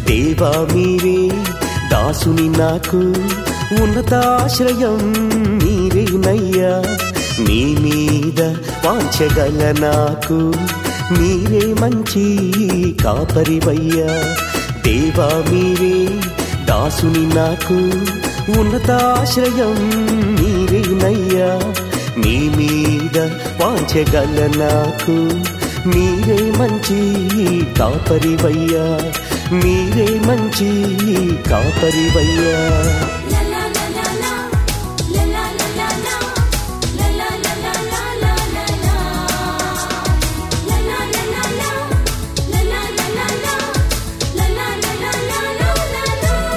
దేవా మీరే దాసుని నాకు ఉన్నతాశ్రయం మీరేనయ్యా మీ మీద వాంచగల నాకు మీరే మంచి కాపరివయ్యా దేవా మీరే దాసుని నాకు ఉన్నతాశ్రయం మీరేనయ్యా మీ మీద వాంచగల నాకు మీరే మంచి కాపరివయ్యా మీరే మంచి కాపరివయ్యా La la la la la, la la la la la, la la la la la la la la, la la la la la, la la la la la, la la la la la la la la.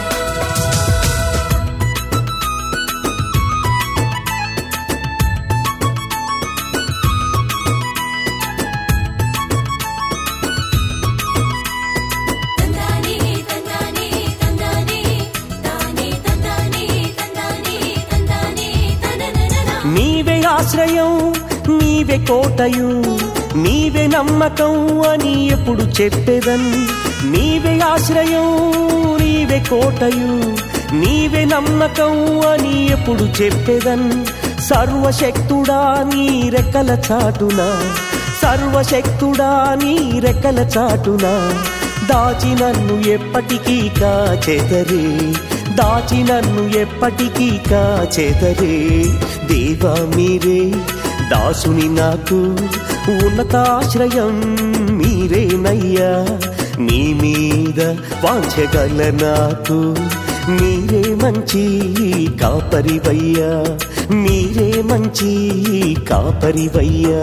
తందాని తందాని తందాని తాని తందాని తందాని తందాని తనననన నీవే ఆశ్రయం నీవే కోటయు నీవే నమ్మకం అని ఎప్పుడు చెప్పేదన్ నీవే ఆశ్రయం నీవే కోటయు నీవే నమ్మకం అని ఎప్పుడు చెప్పేదన్ సర్వశక్తుడా నీ రెక్కల చాటున సర్వశక్తుడా నీ రెక్కల చాటున దాచి నన్ను ఎప్పటికీ కాచెదరే దాచి నన్ను ఎప్పటికీ కాచెదరే దేవా మీరే దాసుని నాకు ఉన్నతాశ్రయం మీరేనయ్యా మీ మీద వాంచగల నాకు మీరే మంచి కాపరివయ్యా మీరే మంచి కాపరివయ్యా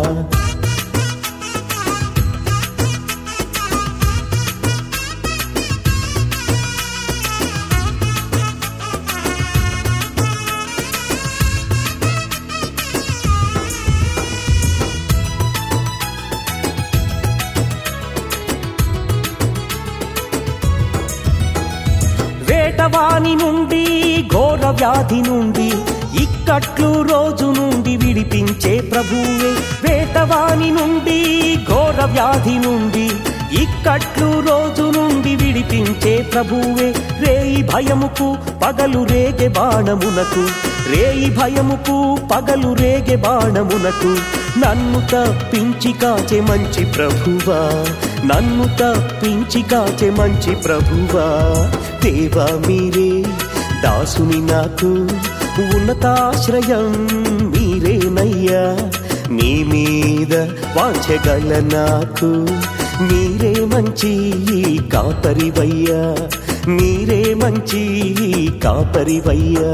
వేటవాని నుండి ఘోర వ్యాధి నుండి ఇక్కట్లు రోజు నుండి విడిపించే ప్రభువే వేటవాని నుండి ఘోర వ్యాధి నుండి ఇక్కట్లు రోజు నుండి విడిపించే ప్రభువే రేయి భయముకు పగలు రేగే బాణమునకు రేయి భయముకు పగలు రేగే బాణమునకు నన్ను తప్పించి కాచే మంచి ప్రభువా నన్ను తప్పించి కాచే మంచి ప్రభువా దేవా మీరే దాసుని నాకు ఉన్నతాశ్రయం మీరేనయ్యా మీ మీద వాంచగల నాకు మీరే మంచి కాపరివయ్యా మీరే మంచి కాపరివయ్యా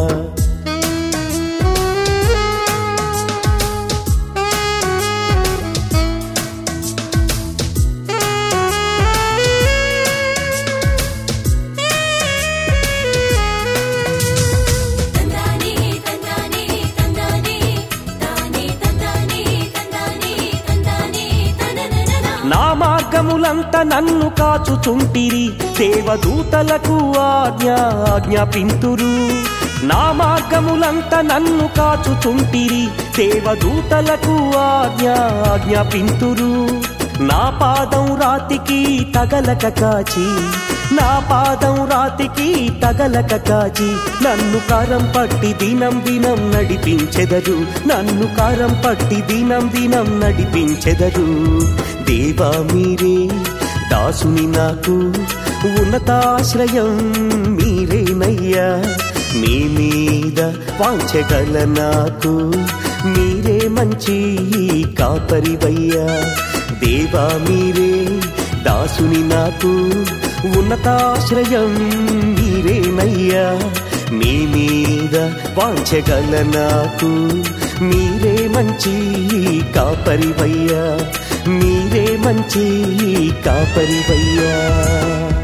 తందాని తందాని తందాని తాని తందాని తందాని తందాని తనననన నా మార్గములంత నన్ను కాచుచుంటిరి దేవదూతలకు ఆజ్ఞ ఆజ్ఞాపింతురు నా మార్గములంత నన్ను కాచుచుంటిరి దేవదూతలకు ఆజ్ఞ ఆజ్ఞాపింతురు నా పాదం రాతికి తగలక కాచి నా పాదం రాతికి తగలక కాచి నన్ను కారం పట్టి దినం దినం నడిపించెదరు నన్ను కారం పట్టి దినం దినం నడిపించెదరు దేవా మీరే దాసుని నాకు ఉన్నతాశ్రయం మీరేనయ్యా మీ మీద వాంచగల నాకు మీరే మంచి కాపరివయ్యా దేవా మీరే దాసుని నాకు ఉన్నతాశ్రయం మీరేనయ్యా మీ మీద వాంచగల నాకు మీరే మంచి కాపరివయ్యా మీరే మంచి కాపరివయ్యా